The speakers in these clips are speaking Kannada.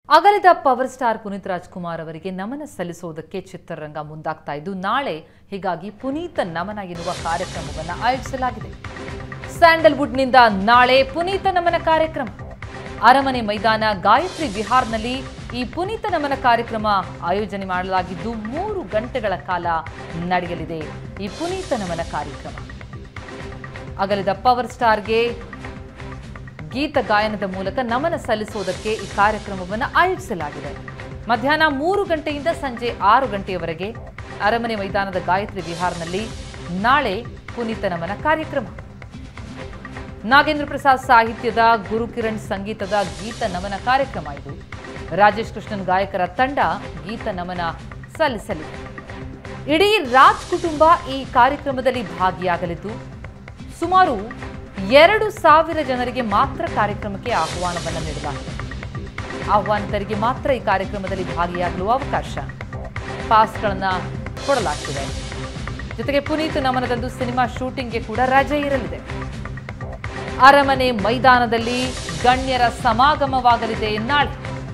ಅಗಲಿದ ಪವರ್ ಸ್ಟಾರ್ ಪುನೀತ್ ರಾಜ್ಕುಮಾರ್ ಅವರಿಗೆ ನಮನ ಸಲ್ಲಿಸುವುದಕ್ಕೆ ಚಿತ್ರರಂಗ ಮುಂದಾಗ್ತಾ ಇದ್ದು ನಾಳೆ ಹೀಗಾಗಿ ಪುನೀತ ನಮನ ಎನ್ನುವ ಕಾರ್ಯಕ್ರಮವನ್ನು ಆಯೋಜಿಸಲಾಗಿದೆ ಸ್ಯಾಂಡಲ್ವುಡ್ನಿಂದ ನಾಳೆ ಪುನೀತ ನಮನ ಕಾರ್ಯಕ್ರಮ ಅರಮನೆ ಮೈದಾನ ಗಾಯತ್ರಿ ವಿಹಾರ್ನಲ್ಲಿ ಈ ಪುನೀತ ನಮನ ಕಾರ್ಯಕ್ರಮ ಆಯೋಜನೆ ಮಾಡಲಾಗಿದ್ದು ಮೂರು ಗಂಟೆಗಳ ಕಾಲ ನಡೆಯಲಿದೆ ಈ ಪುನೀತ ನಮನ ಕಾರ್ಯಕ್ರಮ ಅಗಲಿದ ಪವರ್ ಸ್ಟಾರ್ಗೆ ಗೀತ ಗಾಯನದ ಮೂಲಕ ನಮನ ಸಲ್ಲಿಸುವುದಕ್ಕೆ ಈ ಕಾರ್ಯಕ್ರಮವನ್ನು ಆಯೋಜಿಸಲಾಗಿದೆ ಮಧ್ಯಾಹ್ನ ಮೂರು ಗಂಟೆಯಿಂದ ಸಂಜೆ ಆರು ಗಂಟೆಯವರೆಗೆ ಅರಮನೆ ಮೈದಾನದ ಗಾಯತ್ರಿ ವಿಹಾರ್ನಲ್ಲಿ ನಾಳೆ ಪುನೀತ ನಮನ ಕಾರ್ಯಕ್ರಮ ನಾಗೇಂದ್ರ ಪ್ರಸಾದ್ ಸಾಹಿತ್ಯದ ಗುರುಕಿರಣ್ ಸಂಗೀತದ ಗೀತ ನಮನ ಕಾರ್ಯಕ್ರಮ ಇದು ರಾಜೇಶ್ ಕೃಷ್ಣನ್ ಗಾಯಕರ ತಂಡ ಗೀತ ನಮನ ಸಲ್ಲಿಸಲಿದೆ ಇಡೀ ರಾಜ್ ಕುಟುಂಬ ಈ ಕಾರ್ಯಕ್ರಮದಲ್ಲಿ ಭಾಗಿಯಾಗಲಿದ್ದು ಸುಮಾರು ಎರಡು ಸಾವಿರ ಜನರಿಗೆ ಮಾತ್ರ ಕಾರ್ಯಕ್ರಮಕ್ಕೆ ಆಹ್ವಾನವನ್ನು ನೀಡಲಾಗಿದೆ ಆಹ್ವಾನಿತರಿಗೆ ಮಾತ್ರ ಈ ಕಾರ್ಯಕ್ರಮದಲ್ಲಿ ಭಾಗಿಯಾಗಲು ಅವಕಾಶ ಪಾಸ್ಗಳನ್ನು ಕೊಡಲಾಗ್ತಿದೆ ಜೊತೆಗೆ ಪುನೀತ್ ನಮನದಂದು ಸಿನಿಮಾ ಶೂಟಿಂಗ್ಗೆ ಕೂಡ ರಜೆ ಇರಲಿದೆ ಅರಮನೆ ಮೈದಾನದಲ್ಲಿ ಗಣ್ಯರ ಸಮಾಗಮವಾಗಲಿದೆ ನಾಳೆ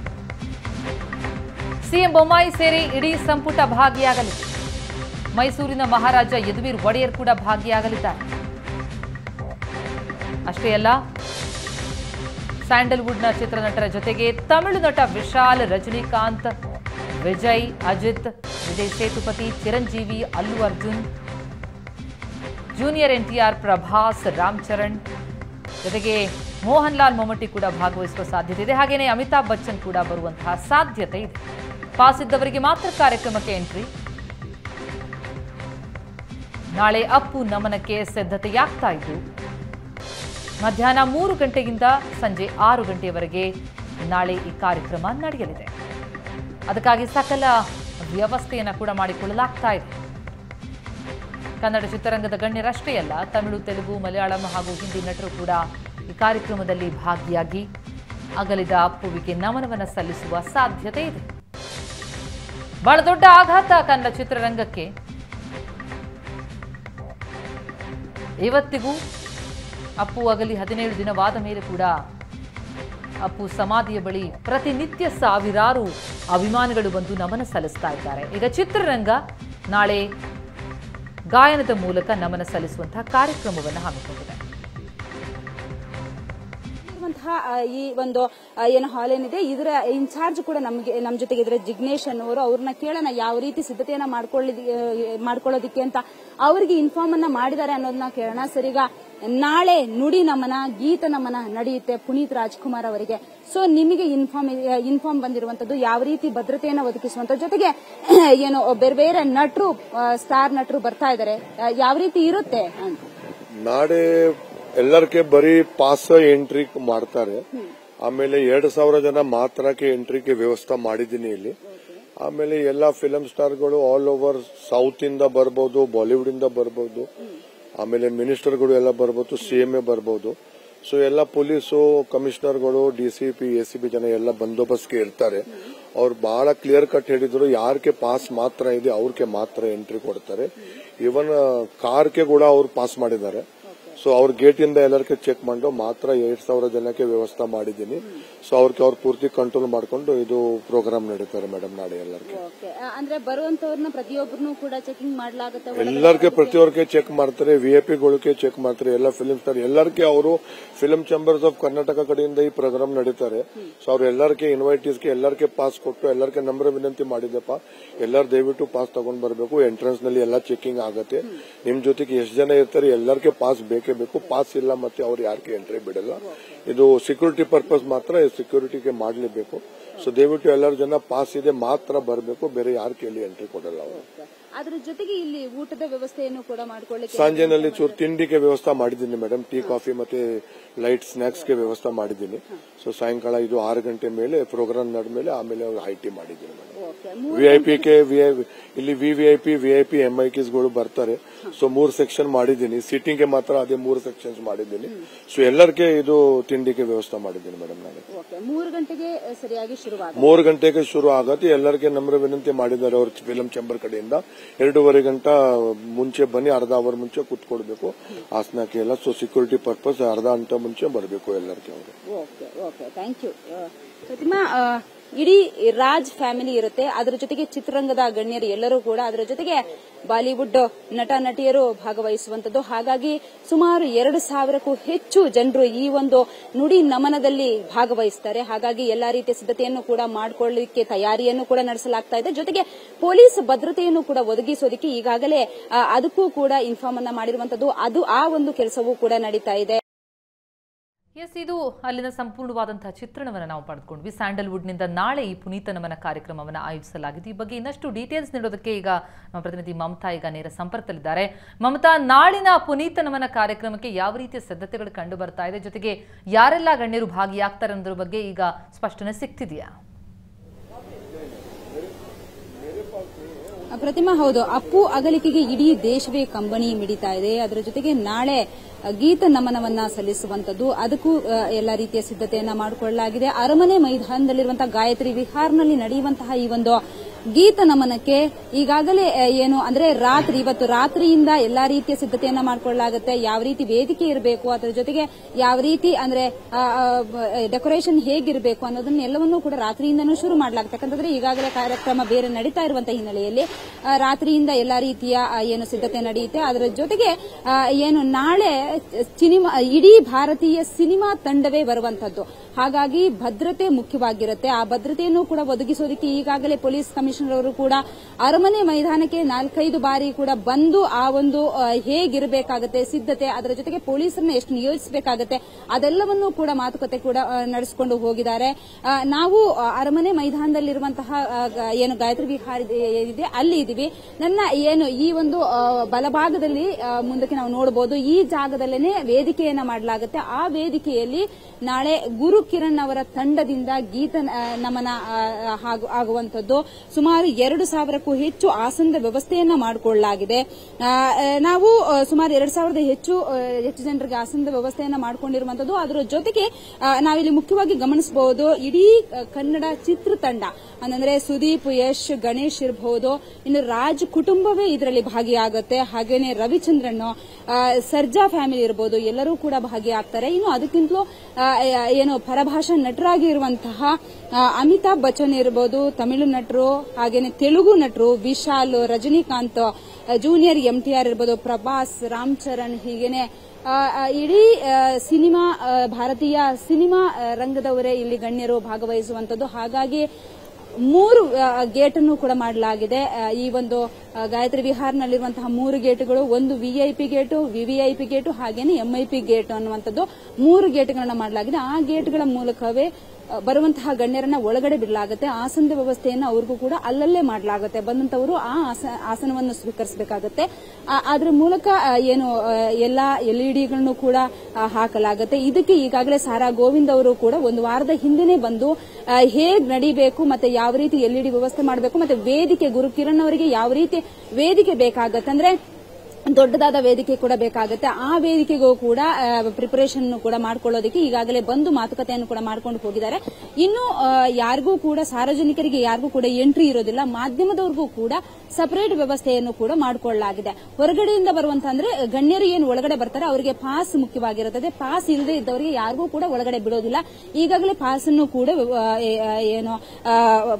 ಸಿಎಂ ಬೊಮ್ಮಾಯಿ ಸೇರಿ ಇಡೀ ಸಂಪುಟ ಭಾಗಿಯಾಗಲಿದೆ ಮೈಸೂರಿನ ಮಹಾರಾಜ ಯದುವೀರ್ ಒಡೆಯರ್ ಕೂಡ ಭಾಗಿಯಾಗಲಿದ್ದಾರೆ ಅಷ್ಟೇ ಅಲ್ಲ ಸ್ಯಾಂಡಲ್ವುಡ್ನ ಚಿತ್ರನಟರ ಜೊತೆಗೆ ತಮಿಳು ನಟ ವಿಶಾಲ್ ರಜನಿಕಾಂತ್ ವಿಜಯ್ ಅಜಿತ್ ವಿಜಯ್ ಸೇತುಪತಿ ಚಿರಂಜೀವಿ ಅಲ್ಲು ಅರ್ಜುನ್ ಜೂನಿಯರ್ ಎನ್ಟಿಆರ್ ಪ್ರಭಾಸ್ ರಾಮ್ ಚರಣ್ ಜೊತೆಗೆ ಮೋಹನ್ ಲಾಲ್ ಮೊಮಟಿ ಕೂಡ ಭಾಗವಹಿಸುವ ಸಾಧ್ಯತೆ ಇದೆ ಹಾಗೆಯೇ ಅಮಿತಾಬ್ ಬಚ್ಚನ್ ಕೂಡ ಬರುವಂತಹ ಸಾಧ್ಯತೆ ಇದೆ ಪಾಸ್ ಇದ್ದವರಿಗೆ ಮಾತ್ರ ಕಾರ್ಯಕ್ರಮಕ್ಕೆ ಎಂಟ್ರಿ ನಾಳೆ ಅಪ್ಪು ನಮನಕ್ಕೆ ಸಿದ್ಧತೆಯಾಗ್ತಾ ಇದ್ದು ಮಧ್ಯಾಹ್ನ ಮೂರು ಗಂಟೆಯಿಂದ ಸಂಜೆ ಆರು ಗಂಟೆಯವರೆಗೆ ನಾಳೆ ಈ ಕಾರ್ಯಕ್ರಮ ನಡೆಯಲಿದೆ ಅದಕ್ಕಾಗಿ ಸಕಲ ವ್ಯವಸ್ಥೆಯನ್ನು ಕೂಡ ಮಾಡಿಕೊಳ್ಳಲಾಗ್ತಾ ಇದೆ ಕನ್ನಡ ಚಿತ್ರರಂಗದ ಗಣ್ಯರಷ್ಟೇ ಅಲ್ಲ ತಮಿಳು ತೆಲುಗು ಮಲಯಾಳಂ ಹಾಗೂ ಹಿಂದಿ ನಟರು ಕೂಡ ಈ ಕಾರ್ಯಕ್ರಮದಲ್ಲಿ ಭಾಗಿಯಾಗಿ ಅಗಲಿದ ಅಪ್ಪುವಿಗೆ ನಮನವನ್ನು ಸಲ್ಲಿಸುವ ಸಾಧ್ಯತೆ ಇದೆ ಬಹಳ ದೊಡ್ಡ ಆಘಾತ ಕನ್ನಡ ಚಿತ್ರರಂಗಕ್ಕೆ ಇವತ್ತಿಗೂ ಅಪ್ಪು ಅಗಲಿ ಹದಿನೇಳು ದಿನವಾದ ಮೇಲೆ ಕೂಡ ಅಪ್ಪು ಸಮಾಧಿಯ ಬಳಿ ಪ್ರತಿನಿತ್ಯ ಸಾವಿರಾರು ಅಭಿಮಾನಿಗಳು ಬಂದು ನಮನ ಸಲ್ಲಿಸ್ತಾ ಇದ್ದಾರೆ ಈಗ ಚಿತ್ರರಂಗ ನಾಳೆ ಗಾಯನದ ಮೂಲಕ ನಮನ ಸಲ್ಲಿಸುವಂತಹ ಕಾರ್ಯಕ್ರಮವನ್ನು ಹಮ್ಮಿಕೊಂಡಿದೆ ಇರುವಂತಹ ಆ, ಈ ಒಂದು ಆ, ಏನು ಹಾಲ್ ಏನಿದೆ ಇದರ ಇನ್ಚಾರ್ಜ್ ಕೂಡ ನಮಗೆ ನಮ್ಮ ಜೊತೆಗೆ ಇದರ ಜಿಗ್ನೇಶ್ ಅನ್ನೋರು ಅವ್ರನ್ನ ಕೇಳೋಣ ಯಾವ ರೀತಿ ಸಿದ್ಧತೆಯನ್ನ ಮಾಡ್ಕೊಳ್ಳಿ ಮಾಡ್ಕೊಳ್ಳೋದಿಕ್ಕೆ ಅಂತ ಅವರಿಗೆ ಇನ್ಫಾರ್ಮ್ ಅನ್ನ ಮಾಡಿದ್ದಾರೆ ಅನ್ನೋದನ್ನ ಕೇಳೋಣ ಸರ್ ಈಗ ನಾಳೆ ನುಡಿ ನಮನ ಗೀತ ನಮನ ನಡೆಯುತ್ತೆ ಪುನೀತ್ ರಾಜ್ಕುಮಾರ್ ಅವರಿಗೆ ಸೊ ನಿಮಗೆ ಇನ್ಫಾರ್ಮ್ ಇನ್ಫಾರ್ಮ್ ಬಂದಿರುವಂತದ್ದು ಯಾವ ರೀತಿ ಭದ್ರತೆಯನ್ನ ಒದಗಿಸುವಂತ ಜೊತೆಗೆ ಏನು ಬೇರೆ ಬೇರೆ ನಟರು ಸ್ಟಾರ್ ನಟರು ಬರ್ತಾ ಇದ್ದಾರೆ ಆ, ಯಾವ ರೀತಿ ಇರುತ್ತೆ ಅಂತ ನಾಳೆ ಎಲ್ಲರಿಗೆ ಬರೀ ಪಾಸ್ ಎಂಟ್ರಿ ಮಾಡ್ತಾರೆ ಆಮೇಲೆ ಎರಡು ಸಾವಿರ ಜನ ಮಾತ್ರಕ್ಕೆ ಎಂಟ್ರಿಗೆ ವ್ಯವಸ್ಥೆ ಮಾಡಿದ್ದೀನಿ ಇಲ್ಲಿ ಆಮೇಲೆ ಎಲ್ಲಾ ಫಿಲಂ ಸ್ಟಾರ್ಗಳು ಆಲ್ ಓವರ್ ಸೌತ್ ಇಂದ ಬರ್ಬೋದು ಬಾಲಿವುಡ್ ಇಂದ ಬರ್ಬೋದು ಆಮೇಲೆ ಮಿನಿಸ್ಟರ್ಗಳು ಎಲ್ಲ ಬರ್ಬೋದು ಸಿಎಂ ಎ ಬರ್ಬೋದು ಸೊ ಎಲ್ಲ ಪೊಲೀಸು ಕಮಿಷನರ್ಗಳು ಡಿಸಿಪಿ ಎಸಿಬಿ ಜನ ಎಲ್ಲ ಬಂದೋಬಸ್ತ್ಗೆ ಇರ್ತಾರೆ ಅವ್ರು ಬಹಳ ಕ್ಲಿಯರ್ ಕಟ್ ಹೇಳಿದ್ರು ಯಾರಿಗೆ ಪಾಸ್ ಮಾತ್ರ ಇದೆ ಅವ್ರಿಗೆ ಮಾತ್ರ ಎಂಟ್ರಿ ಕೊಡ್ತಾರೆ ಇವನ್ ಕಾರ್ಗೆ ಕೂಡ ಅವ್ರು ಪಾಸ್ ಮಾಡಿದ್ದಾರೆ ಸೊ ಅವ್ರ ಗೇಟ್ ಇಂದ ಎಲ್ಲರಿಗೆ ಚೆಕ್ ಮಾಡಿ ಮಾತ್ರ ಎರಡ್ ಸಾವಿರ ಜನಕ್ಕೆ ವ್ಯವಸ್ಥೆ ಮಾಡಿದ್ದೀನಿ ಸೊ ಅವ್ರಿಗೆ ಅವ್ರು ಪೂರ್ತಿ ಕಂಟ್ರೋಲ್ ಮಾಡ್ಕೊಂಡು ಇದು ಪ್ರೋಗ್ರಾಮ್ ನಡೀತಾರೆ ಮೇಡಮ್ ನಾಳೆ ಎಲ್ಲರಿಗೆ ಓಕೆ ಅಂದ್ರೆ ಬರುವಂತವ್ರನ್ನ ಪ್ರತಿಯೊಬ್ಬರನ್ನು ಕೂಡ ಚೆಕಿಂಗ್ ಮಾಡಲಾಗುತ್ತೆ ಎಲ್ಲರಿಗೆ ಪ್ರತಿಯೊಬ್ಬರಿಗೆ ಚೆಕ್ ಮಾಡ್ತಾರೆ ವಿಐಪಿಗಳಿಗೆ ಚೆಕ್ ಮಾಡ್ತಾರೆ ಎಲ್ಲ ಫಿಲ್ಮ್ ಸ್ಟಾರ್ ಎಲ್ಲರಿಗೆ ಅವರು ಫಿಲ್ಮ್ ಚೇಂಬರ್ಸ್ ಆಫ್ ಕರ್ನಾಟಕ ಕಡೆಯಿಂದ ಈ ಪ್ರೋಗ್ರಾಮ್ ನಡೀತಾರೆ ಸೊ ಅವ್ರು ಎಲ್ಲರಿಗೆ ಇನ್ವೈಟೀಸ್ಗೆ ಎಲ್ಲರಿಗೆ ಪಾಸ್ ಕೊಟ್ಟು ಎಲ್ಲರಿಗೆ ನಂಬರ್ ವಿನಂತಿ ಮಾಡಿದೆಪ್ಪ ಎಲ್ಲರೂ ದಯವಿಟ್ಟು ಪಾಸ್ ತಗೊಂಡ್ ಬರಬೇಕು ಎಂಟ್ರೆನ್ಸ್ ನಲ್ಲಿ ಎಲ್ಲ ಚೆಕಿಂಗ್ ಆಗುತ್ತೆ ನಿಮ್ ಜೊತೆಗೆ ಎಷ್ಟು ಜನ ಇರ್ತಾರೆ ಎಲ್ಲರಿಗೆ ಪಾಸ್ ಬೇಕೇ ಬೇಕು ಪಾಸ್ ಇಲ್ಲ ಮತ್ತೆ ಅವ್ರು ಯಾರಿಗೆ ಎಂಟ್ರಿ ಬಿಡಲ್ಲ ಇದು ಸೆಕ್ಯೂರಿಟಿ ಪರ್ಪಸ್ ಮಾತ್ರ ಸೆಕ್ಯೂರಿಟಿಗೆ ಮಾಡಲೇಬೇಕು ಸೊ ದಯವಿಟ್ಟು ಎಲ್ಲರ ಜನ ಪಾಸ್ ಇದೆ ಮಾತ್ರ ಬರಬೇಕು ಬೇರೆ ಯಾರ ಕೇಳಿ ಎಂಟ್ರಿ ಕೊಡಲ್ಲ ಅವರು ಅದ್ರ ಜೊತೆಗೆ ಇಲ್ಲಿ ಊಟದ ವ್ಯವಸ್ಥೆಯನ್ನು ಕೂಡ ಮಾಡ್ಕೊಳ್ಳಿಕ್ಕೆ ಸಂಜೆನಲ್ಲಿ ಚೂರು ತಿಂಡಿಗೆ ವ್ಯವಸ್ಥೆ ಮಾಡಿದ್ದೀನಿ ಮೇಡಮ್ ಟೀ ಕಾಫಿ ಮತ್ತೆ ಲೈಟ್ ಸ್ನಾಕ್ಸ್ಗೆ ವ್ಯವಸ್ಥೆ ಮಾಡಿದ್ದೀನಿ ಸೊ ಸಾಯಂಕಾಲ ಇದು ಆರು ಗಂಟೆ ಮೇಲೆ ಪ್ರೋಗ್ರಾಮ್ ನಡೆದ್ಮೇಲೆ ಆಮೇಲೆ ಐ ಟಿ ಮಾಡಿದ್ದೀನಿ ಮೇಡಮ್ ಓಕೆ ವಿಐಪಿಗೆ ಇಲ್ಲಿ ವಿವಿಐಪಿ ವಿಐಪಿ ಎಂಐಕಿಸ್ಗಳು ಬರ್ತಾರೆ ಸೊ ಮೂರ್ ಸೆಕ್ಷನ್ ಮಾಡಿದ್ದೀನಿ ಸೀಟಿಂಗ್ ಗೆ ಮಾತ್ರ ಅದೇ ಮೂರು ಸೆಕ್ಷನ್ಸ್ ಮಾಡಿದ್ದೀನಿ ಸೊ ಎಲ್ಲರಿಗೆ ಇದು ತಿಂಡಿಗೆ ವ್ಯವಸ್ಥೆ ಮಾಡಿದ್ದೀನಿ ಮೇಡಮ್ ನಾನು ಓಕೆ ಮೂರು ಗಂಟೆಗೆ ಅ, ಸರಿಯಾಗಿ ಶುರುವಾಗುತ್ತೆ ಮೂರು ಗಂಟೆಗೆ ಶುರು ಆಗತ್ತೆ ಎಲ್ಲರಿಗೆ ನಮ್ರ ವಿನಂತಿ ಮಾಡಿದ್ದಾರೆ ಅವ್ರ ಫಿಲಂ ಚೇಂಬರ್ ಕಡೆಯಿಂದ ಎರಡೂವರೆ ಗಂಟೆ ಮುಂಚೆ ಬನ್ನಿ ಅರ್ಧ ಅವರ್ ಮುಂಚೆ ಕೂತ್ಕೊಳ್ಬೇಕು ಆಸನಕ್ಕೆ ಎಲ್ಲ ಸೊ ಸೆಕ್ಯೂರಿಟಿ ಪರ್ಪಸ್ ಅರ್ಧ ಗಂಟೆ ಮುಂಚೆ ಬರಬೇಕು ಎಲ್ಲರಿಗೆ ಅವರು okay okay thank you Pratima ಆ, ಇಡೀ ರಾಜ್ ಫ್ಯಾಮಿಲಿ ಇರುತ್ತೆ ಅದರ ಜೊತೆಗೆ ಚಿತ್ರರಂಗದ ಗಣ್ಯರು ಎಲ್ಲರೂ ಕೂಡ ಅದರ ಜೊತೆಗೆ ಬಾಲಿವುಡ್ ನಟ ನಟಿಯರು ಭಾಗವಹಿಸುವಂತದ್ದು ಹಾಗಾಗಿ ಸುಮಾರು ಎರಡು ಸಾವಿರಕ್ಕೂ ಹೆಚ್ಚು ಜನರು ಈ ಒಂದು ನುಡಿ ನಮನದಲ್ಲಿ ಭಾಗವಹಿಸ್ತಾರೆ ಹಾಗಾಗಿ ಎಲ್ಲಾ ರೀತಿಯ ಸಿದ್ಧತೆಯನ್ನು ಕೂಡ ಮಾಡಿಕೊಳ್ಳಲಿಕ್ಕೆ ತಯಾರಿಯನ್ನು ಕೂಡ ನಡೆಸಲಾಗ್ತಾ ಇದೆ ಜೊತೆಗೆ ಪೊಲೀಸ್ ಭದ್ರತೆಯನ್ನು ಕೂಡ ಒದಗಿಸೋದಕ್ಕೆ ಈಗಾಗಲೇ ಆ, ಅದಕ್ಕೂ ಕೂಡ ಇನ್ಫಾರ್ಮ್ ಅನ್ನ ಮಾಡಿರುವಂತದ್ದು ಅದು ಆ ಒಂದು ಕೆಲಸವೂ ಕೂಡ ನಡೀತಾ ಇದೆ ಎಸ್ ಇದು ಅಲ್ಲಿನ ಸಂಪೂರ್ಣವಾದಂತಹ ಚಿತ್ರಣವನ್ನು ನಾವು ಪಡೆದುಕೊಂಡ್ವಿ ಸ್ಯಾಂಡಲ್ವುಡ್ನಿಂದ ನಾಳೆ ಈ ಪುನೀತ ನಮನ ಕಾರ್ಯಕ್ರಮವನ್ನು ಆಯೋಜಿಸಲಾಗಿದೆ ಈ ಬಗ್ಗೆ ಇನ್ನಷ್ಟು ಡೀಟೇಲ್ಸ್ ನೀಡೋದಕ್ಕೆ ಈಗ ನಮ್ಮ ಪ್ರತಿನಿಧಿ ಮಮತಾ ಈಗ ನೇರ ಸಂಪರ್ಕದಲ್ಲಿದ್ದಾರೆ ಮಮತಾ ನಾಳಿನ ಪುನೀತ ನಮನ ಕಾರ್ಯಕ್ರಮಕ್ಕೆ ಯಾವ ರೀತಿಯ ಸಿದ್ಧತೆಗಳು ಕಂಡು ಬರ್ತಾ ಇದೆ ಜೊತೆಗೆ ಯಾರೆಲ್ಲ ಗಣ್ಯರು ಭಾಗಿಯಾಗ್ತಾರೆ ಅನ್ನೋದ್ರ ಬಗ್ಗೆ ಈಗ ಸ್ಪಷ್ಟನೆ ಸಿಗ್ತಿದೆಯಾ ಪ್ರತಿಮಾ ಹೌದು ಅಪ್ಪು ಅಗಲಿಕೆಗೆ ಇಡೀ ದೇಶವೇ ಕಂಬನಿ ಮಿಡಿತಾ ಇದೆ ಅದರ ಜೊತೆಗೆ ನಾಳೆ ಅ, ಗೀತ ನಮನವನ್ನ ಸಲ್ಲಿಸುವಂತದ್ದು ಅದಕ್ಕೂ ಅ, ಎಲ್ಲ ರೀತಿಯ ಸಿದ್ಧತೆಯನ್ನ ಮಾಡಿಕೊಳ್ಳಲಾಗಿದೆ ಅರಮನೆ ಮೈದಾನದಲ್ಲಿರುವಂತಹ ಗಾಯತ್ರಿ ವಿಹಾರ್ನಲ್ಲಿ ನಡೆಯುವಂತಹ ಈ ಒಂದು ಗೀತ ನಮನಕ್ಕೆ ಈಗಾಗಲೇ ಅ, ಏನು ಅಂದ್ರೆ ರಾತ್ರಿ ಇವತ್ತು ರಾತ್ರಿಯಿಂದ ಎಲ್ಲಾ ರೀತಿಯ ಸಿದ್ಧತೆಯನ್ನ ಮಾಡಿಕೊಳ್ಳಲಾಗುತ್ತೆ ಯಾವ ರೀತಿ ವೇದಿಕೆ ಇರಬೇಕು ಅದರ ಜೊತೆಗೆ ಯಾವ ರೀತಿ ಅಂದ್ರೆ ಡೆಕೋರೇಷನ್ ಹೇಗಿರಬೇಕು ಅನ್ನೋದನ್ನ ಎಲ್ಲವನ್ನೂ ಕೂಡ ರಾತ್ರಿಯಿಂದನೂ ಶುರು ಮಾಡಲಾಗುತ್ತೆ ಯಾಕಂತಂದ್ರೆ ಈಗಾಗಲೇ ಕಾರ್ಯಕ್ರಮ ಬೇರೆ ನಡೀತಾ ಇರುವಂತಹ ಹಿನ್ನೆಲೆಯಲ್ಲಿ ಆ, ರಾತ್ರಿಯಿಂದ ಎಲ್ಲಾ ರೀತಿಯ ಆ, ಏನು ಸಿದ್ಧತೆ ನಡೆಯುತ್ತೆ ಅದರ ಜೊತೆಗೆ ಆ, ಏನು ನಾಳೆ ಸಿನಿಮಾ ಇಡೀ ಭಾರತೀಯ ಸಿನಿಮಾ ತಂಡವೇ ಬರುವಂತದ್ದು ಹಾಗಾಗಿ ಭದ್ರತೆ ಮುಖ್ಯವಾಗಿರುತ್ತೆ ಆ ಭದ್ರತೆಯನ್ನು ಕೂಡ ಒದಗಿಸೋದಕ್ಕೆ ಈಗಾಗಲೇ ಪೊಲೀಸ್ ಕಮಿಷನರ್ ಅವರು ಕೂಡ ಅರಮನೆ ಮೈದಾನಕ್ಕೆ ನಾಲ್ಕೈದು ಬಾರಿ ಕೂಡ ಬಂದು ಆ ಒಂದು ಆ, ಹೇಗಿರಬೇಕಾಗತ್ತೆ ಸಿದ್ಧತೆ ಅದರ ಜೊತೆಗೆ ಪೊಲೀಸರನ್ನ ಎಷ್ಟು ನಿಯೋಜಿಸಬೇಕಾಗತ್ತೆ ಅದೆಲ್ಲವನ್ನೂ ಕೂಡ ಮಾತುಕತೆ ಕೂಡ ಆ, ನಡೆಸಿಕೊಂಡು ಹೋಗಿದ್ದಾರೆ ಆ, ನಾವು ಆ, ಅರಮನೆ ಮೈದಾನದಲ್ಲಿರುವಂತಹ ಆ, ಗ- ಏನು ಗಾಯತ್ರಿ ವಿಹಾರ ಇದೆ- ಇದೆ ಅಲ್ಲಿ ಇದೀವಿ ನನ್ನ ಏನು ಈ ಒಂದು ಆ, ಬಲಭಾಗದಲ್ಲಿ ಆ, ಮುಂದಕ್ಕೆ ನಾವು ನೋಡಬಹುದು ಈ ಜಾಗದಲ್ಲೇನೆ ವೇದಿಕೆಯನ್ನ ಮಾಡಲಾಗುತ್ತೆ ಆ ವೇದಿಕೆಯಲ್ಲಿ ನಾಳೆ ಗುರು ಕಿರಣ್ ಅವರ ತಂಡದಿಂದ ಗೀತ ಆ, ನಮನ ಆ, ಆಗು- ಆಗುವಂತದ್ದು ಸುಮಾರು ಎರಡು ಸಾವಿರಕ್ಕೂ ಹೆಚ್ಚು ಆಸನದ ವ್ಯವಸ್ಥೆಯನ್ನ ಮಾಡಿಕೊಳ್ಳಲಾಗಿದೆ ಆ, ಆ, ನಾವು ಆ, ಸುಮಾರು ಎರಡು ಸಾವಿರದ ಹೆಚ್ಚು ಆ, ಹೆಚ್ಚು ಜನರಿಗೆ ಆಸನದ ವ್ಯವಸ್ಥೆಯನ್ನ ಮಾಡಿಕೊಂಡಿರುವಂತದ್ದು ಅದರ ಜೊತೆಗೆ ಆ, ನಾವಿಲ್ಲಿ ಮುಖ್ಯವಾಗಿ ಗಮನಿಸಬಹುದು ಇಡೀ ಆ, ಕನ್ನಡ ಚಿತ್ರತಂಡ ಅಂದ್ರೆ ಸುದೀಪ್ ಯಶ್ ಗಣೇಶ್ ಇರಬಹುದು ಇನ್ನು ರಾಜ್ ಕುಟುಂಬವೇ ಇದರಲ್ಲಿ ಭಾಗಿಯಾಗುತ್ತೆ ಹಾಗೇನೆ ರವಿಚಂದ್ರನ್ ಆ, ಸರ್ಜಾ ಫ್ಯಾಮಿಲಿ ಇರಬಹುದು ಎಲ್ಲರೂ ಕೂಡ ಭಾಗಿಯಾಗ್ತಾರೆ ಇನ್ನು ಅದಕ್ಕಿಂತಲೂ ಆ, ಏನು ಪರಭಾಷಾ ನಟರಾಗಿ ಇರುವಂತಹ ಆ, ಅಮಿತಾಬ್ ಬಚ್ಚನ್ ಇರಬಹುದು ತಮಿಳು ನಟರು ಹಾಗೇನೆ ತೆಲುಗು ನಟರು ವಿಶಾಲ್ ರಜನಿಕಾಂತ್ ಆ, ಜೂನಿಯರ್ ಎಂ ಟಿ ಆರ್ ಇರ್ಬೋದು ಪ್ರಭಾಸ್ ರಾಮ್ ಚರಣ್ ಹೀಗೇನೆ ಆ, ಆ, ಇಡೀ ಆ, ಸಿನಿಮಾ ಆ, ಭಾರತೀಯ ಸಿನಿಮಾ ಆ, ರಂಗದವರೇ ಇಲ್ಲಿ ಗಣ್ಯರು ಭಾಗವಹಿಸುವಂತದ್ದು ಹಾಗಾಗಿ ಮೂರು ಗೇಟ್ ಅನ್ನು ಕೂಡ ಮಾಡಲಾಗಿದೆ ಆ, ಈ ಒಂದು ಆ, ಗಾಯತ್ರಿ ವಿಹಾರ್ನಲ್ಲಿರುವಂತಹ ಮೂರು ಗೇಟ್ಗಳು ಒಂದು ವಿಐಪಿ ಗೇಟು ವಿವಿಐಪಿ ಗೇಟು ಹಾಗೇನೆ ಎಂಐಪಿ ಗೇಟ್ ಅನ್ನುವಂಥದ್ದು ಮೂರು ಗೇಟ್ಗಳನ್ನ ಮಾಡಲಾಗಿದೆ ಆ ಗೇಟ್ಗಳ ಮೂಲಕವೇ ಆ, ಬರುವಂತಹ ಗಣ್ಯರನ್ನ ಒಳಗಡೆ ಬಿಡಲಾಗುತ್ತೆ ಆಸನದ ವ್ಯವಸ್ಥೆಯನ್ನು ಅವ್ರಿಗೂ ಕೂಡ ಅಲ್ಲಲ್ಲೇ ಮಾಡಲಾಗುತ್ತೆ ಬಂದಂತವರು ಆ ಆಸ- ಆಸನವನ್ನು ಸ್ವೀಕರಿಸಬೇಕಾಗುತ್ತೆ ಅದರ ಮೂಲಕ ಆ, ಏನು ಆ, ಎಲ್ಲಾ ಎಲ್ಇಡಿಗಳನ್ನು ಕೂಡ ಆ, ಹಾಕಲಾಗುತ್ತೆ ಇದಕ್ಕೆ ಈಗಾಗಲೇ ಸಾರಾ ಗೋವಿಂದ್ ಅವರು ಕೂಡ ಒಂದು ವಾರದ ಹಿಂದೆನೆ ಬಂದು ಆ, ಹೇಗ್ ನಡಿಬೇಕು ಮತ್ತೆ ಯಾವ ರೀತಿ ಎಲ್ಇಡಿ ವ್ಯವಸ್ಥೆ ಮಾಡಬೇಕು ಮತ್ತೆ ವೇದಿಕೆ ಗುರು ಕಿರಣ್ ಅವರಿಗೆ ಯಾವ ರೀತಿ ವೇದಿಕೆ ಬೇಕಾಗತ್ತೆ ಅಂದ್ರೆ ದೊಡ್ಡದಾದ ವೇದಿಕೆ ಕೂಡ ಬೇಕಾಗುತ್ತೆ ಆ ವೇದಿಕೆಗೂ ಕೂಡ ಪ್ರಿಪರೇಷನ್ ಕೂಡ ಮಾಡ್ಕೊಳ್ಳೋದಕ್ಕೆ ಈಗಾಗಲೇ ಬಂದು ಮಾತುಕತೆಯನ್ನು ಕೂಡ ಮಾಡ್ಕೊಂಡು ಹೋಗಿದ್ದಾರೆ ಇನ್ನು ಆ, ಯಾರಿಗೂ ಕೂಡ ಸಾರ್ವಜನಿಕರಿಗೆ ಯಾರಿಗೂ ಕೂಡ ಎಂಟ್ರಿ ಇರೋದಿಲ್ಲ ಮಾಧ್ಯಮದವ್ರಿಗೂ ಕೂಡ ಸಪರೇಟ್ ವ್ಯವಸ್ಥೆಯನ್ನು ಕೂಡ ಮಾಡಿಕೊಳ್ಳಲಾಗಿದೆ ಹೊರಗಡೆಯಿಂದ ಬರುವಂತ ಅಂದ್ರೆ ಗಣ್ಯರು ಏನು ಒಳಗಡೆ ಬರ್ತಾರೆ ಅವರಿಗೆ ಪಾಸ್ ಮುಖ್ಯವಾಗಿರುತ್ತದೆ ಪಾಸ್ ಇಲ್ಲದೆ ಇದ್ದವರಿಗೆ ಯಾರಿಗೂ ಕೂಡ ಒಳಗಡೆ ಬಿಡೋದಿಲ್ಲ ಈಗಾಗಲೇ ಪಾಸ್ ಅನ್ನು ಕೂಡ ಆ, ಏ- ಆ, ಏನು ಆ,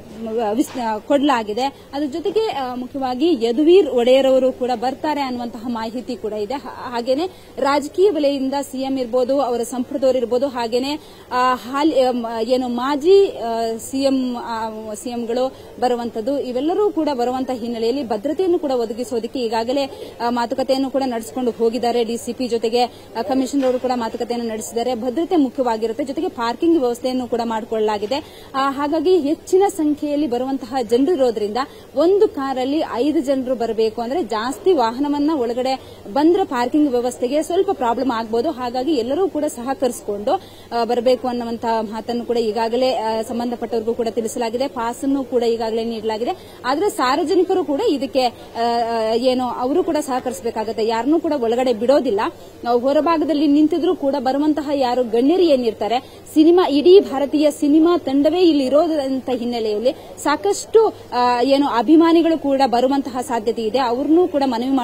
ವಿಸ್- ಕೊಡಲಾಗಿದೆ ಅದ್ರ ಜೊತೆಗೆ ಆ, ಮುಖ್ಯವಾಗಿ ಯದುವೀರ್ ಒಡೆಯರವರು ಕೂಡ ಬರ್ತಾರೆ ಅನ್ನುವಂತಹ ಮಾಹಿತಿ ಕೂಡ ಇದೆ ಹಾ- ಹಾಗೇನೆ ರಾಜಕೀಯ ವಲಯದಿಂದ ಸಿಎಂ ಇರ್ಬೋದು ಅವರ ಸಂಪುಟದವರು ಇರ್ಬೋದು ಹಾಗೇನೆ ಆ, ಹಾಲಿ ಆ, ಮ- ಏನು ಮಾಜಿ ಸಿಎಂ ಸಿಎಂಗಳು ಬರುವಂತದ್ದು ಇವೆಲ್ಲರೂ ಕೂಡ ಬರುವಂತಹ ಹಿನ್ನೆಲೆಯಲ್ಲಿ ಭದ್ರತೆಯನ್ನು ಕೂಡ ಒದಗಿಸೋದಕ್ಕೆ ಈಗಾಗಲೇ ಆ, ಮಾತುಕತೆಯನ್ನು ಕೂಡ ನಡೆಸಿಕೊಂಡು ಹೋಗಿದ್ದಾರೆ ಡಿಸಿಪಿ ಜೊತೆಗೆ ಆ, ಕಮಿಷನರ್ ಅವರು ಕೂಡ ಮಾತುಕತೆಯನ್ನು ನಡೆಸಿದ್ದಾರೆ ಭದ್ರತೆ ಮುಖ್ಯವಾಗಿರುತ್ತೆ ಜೊತೆಗೆ ಪಾರ್ಕಿಂಗ್ ವ್ಯವಸ್ಥೆಯನ್ನು ಕೂಡ ಮಾಡಿಕೊಳ್ಳಲಾಗಿದೆ ಆ, ಹಾಗಾಗಿ ಹೆಚ್ಚಿನ ಸಂಖ್ಯೆಯಲ್ಲಿ ಬರುವಂತಹ ಜನರಿರೋದ್ರಿಂದ ಒಂದು ಕಾರಲ್ಲಿ ಐದು ಜನರು ಬರಬೇಕು ಅಂದ್ರೆ ಜಾಸ್ತಿ ವಾಹನವನ್ನ ಒಳಗಡೆ ಬಂದ್ರೆ ಪಾರ್ಕಿಂಗ್ ವ್ಯವಸ್ಥೆಗೆ ಸ್ವಲ್ಪ ಪ್ರಾಬ್ಲಮ್ ಆಗಬಹುದು ಹಾಗಾಗಿ ಎಲ್ಲರೂ ಕೂಡ ಸಹಕರಿಸಿಕೊಂಡು ಬರಬೇಕು ಅನ್ನುವಂತಹ ಮಾತನ್ನು ಕೂಡ ಈಗಾಗಲೇ ಆ, ಸಂಬಂಧಪಟ್ಟವರಿಗೂ ಕೂಡ ತಿಳಿಸಲಾಗಿದೆ ಪಾಸ್ ಅನ್ನು ಕೂಡ ಈಗಾಗಲೇ ನೀಡಲಾಗಿದೆ ಆದ್ರೆ ಸಾರ್ವಜನಿಕರು ಕೂಡ ಇದಕ್ಕೆ ಆ, ಆ, ಏನು ಅವರು ಕೂಡ ಸಹಕರಿಸಬೇಕಾಗುತ್ತೆ ಯಾರನ್ನೂ ಕೂಡ ಒಳಗಡೆ ಬಿಡೋದಿಲ್ಲ ನಾವು ಹೊರಭಾಗದಲ್ಲಿ ನಿಂತಿದ್ರು ಕೂಡ ಬರುವಂತಹ ಯಾರು ಗಣ್ಯರು ಏನಿರ್ತಾರೆ ಸಿನಿಮಾ ಇಡೀ ಭಾರತೀಯ ಸಿನಿಮಾ ತಂಡವೇ ಇಲ್ಲಿ ಇರೋದಂತ ಹಿನ್ನೆಲೆಯಲ್ಲಿ ಸಾಕಷ್ಟು ಆ, ಏನು ಅಭಿಮಾನಿಗಳು ಕೂಡ ಬರುವಂತಹ ಸಾಧ್ಯತೆ ಇದೆ ಅವ್ರನ್ನೂ ಕೂಡ ಮನವಿ ಮಾಡಿಕೊಳ್ಳಲಾಗಿದೆ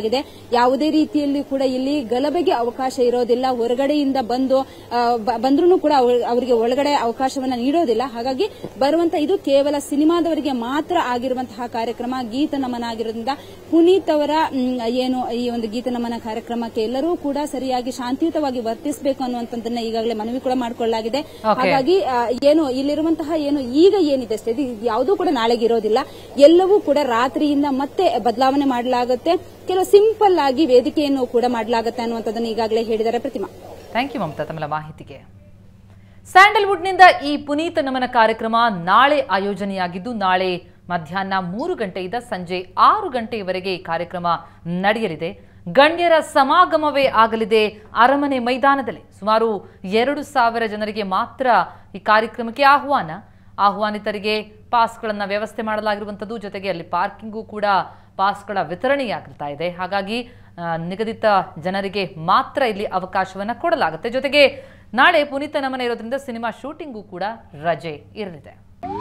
ಮಾಡಲಾಗಿದೆ ಯಾವುದೇ ರೀತಿಯಲ್ಲಿ ಕೂಡ ಇಲ್ಲಿ ಗಲಭೆಗೆ ಅವಕಾಶ ಇರೋದಿಲ್ಲ ಹೊರಗಡೆಯಿಂದ ಬಂದು ಬಂದ್ರೂ ಕೂಡ ಅವ್ರ- ಅವರಿಗೆ ಒಳಗಡೆ ಅವಕಾಶವನ್ನ ನೀಡೋದಿಲ್ಲ ಹಾಗಾಗಿ ಬರುವಂತ ಇದು ಕೇವಲ ಸಿನಿಮಾದವರಿಗೆ ಮಾತ್ರ ಆಗಿರುವಂತಹ ಕಾರ್ಯಕ್ರಮ ಗೀತ ನಮನ ಆಗಿರೋದ್ರಿಂದ ಪುನೀತ್ ಅವರ ಮ್, ಏನು ಈ ಒಂದು ಗೀತ ನಮನ ಕಾರ್ಯಕ್ರಮಕ್ಕೆ ಎಲ್ಲರೂ ಕೂಡ ಸರಿಯಾಗಿ ಶಾಂತಿಯುತವಾಗಿ ವರ್ತಿಸಬೇಕು ಅನ್ನುವಂಥದ್ದನ್ನ ಈಗಾಗಲೇ ಮನವಿ ಕೂಡ ಮಾಡಿಕೊಳ್ಳಲಾಗಿದೆ Okay. ಹಾಗಾಗಿ ಆ, ಏನು ಇಲ್ಲಿರುವಂತಹ ಏನು ಈಗ ಏನಿದೆ ಸ್ಥಿತಿ ಇದು ಯಾವುದೂ ಕೂಡ ನಾಳೆಗೆ ಇರೋದಿಲ್ಲ ಎಲ್ಲವೂ ಕೂಡ ರಾತ್ರಿಯಿಂದ ಮತ್ತೆ ಬದಲಾವಣೆ ಮಾಡಲಾಗುತ್ತೆ ಕೆಲವು ಸಿಂಪಲ್ ಆಗಿ ವೇದಿಕೆಯನ್ನು ಕೂಡ ಮಾಡಲಾಗುತ್ತೆ ಅನ್ನುವಂಥದ್ದನ್ನು ಈಗಾಗಲೇ ಹೇಳಿದ್ದಾರೆ ಪ್ರತಿಮಾ ಥ್ಯಾಂಕ್ ಯು ಮಮತಾ ತಮ್ಮೆಲ್ಲ ಮಾಹಿತಿಗೆ ಸ್ಯಾಂಡಲ್ವುಡ್ನಿಂದ ಈ ಪುನೀತ ನಮನ ಕಾರ್ಯಕ್ರಮ ನಾಳೆ ಆಯೋಜನೆಯಾಗಿದ್ದು ನಾಳೆ ಮಧ್ಯಾಹ್ನ ಮೂರು ಗಂಟೆಯಿಂದ ಸಂಜೆ ಆರು ಗಂಟೆಯವರೆಗೆ ಈ ಕಾರ್ಯಕ್ರಮ ನಡೆಯಲಿದೆ ಗಣ್ಯರ ಸಮಾಗಮವೇ ಆಗಲಿದೆ ಅರಮನೆ ಮೈದಾನದಲ್ಲಿ ಸುಮಾರು ಎರಡು ಸಾವಿರ ಜನರಿಗೆ ಮಾತ್ರ ಈ ಕಾರ್ಯಕ್ರಮಕ್ಕೆ ಆಹ್ವಾನ ಆಹ್ವಾನಿತರಿಗೆ ಪಾಸ್ಗಳನ್ನು ವ್ಯವಸ್ಥೆ ಮಾಡಲಾಗಿರುವಂಥದ್ದು ಜೊತೆಗೆ ಅಲ್ಲಿ ಪಾರ್ಕಿಂಗು ಕೂಡ ಪಾಸ್ಗಳ ವಿತರಣೆಯಾಗ್ತಾ ಇದೆ ಹಾಗಾಗಿ ಆ, ನಿಗದಿತ ಜನರಿಗೆ ಮಾತ್ರ ಇಲ್ಲಿ ಅವಕಾಶವನ್ನು ಕೊಡಲಾಗುತ್ತೆ ಜೊತೆಗೆ ನಾಳೆ ಪುನೀತ ನಮನ ಇರೋದ್ರಿಂದ ಸಿನಿಮಾ ಶೂಟಿಂಗೂ ಕೂಡ ರಜೆ ಇರಲಿದೆ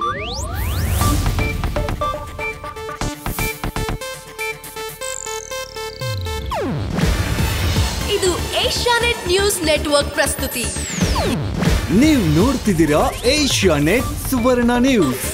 ಇದು ಏಷ್ಯಾನೆಟ್ ನ್ಯೂಸ್ ನೆಟ್ವರ್ಕ್ ಪ್ರಸ್ತುತಿ ನೀವು ನೋಡ್ತಿದ್ದೀರಾ ಏಷ್ಯಾ ನೆಟ್ ಸುವರ್ಣ ನ್ಯೂಸ್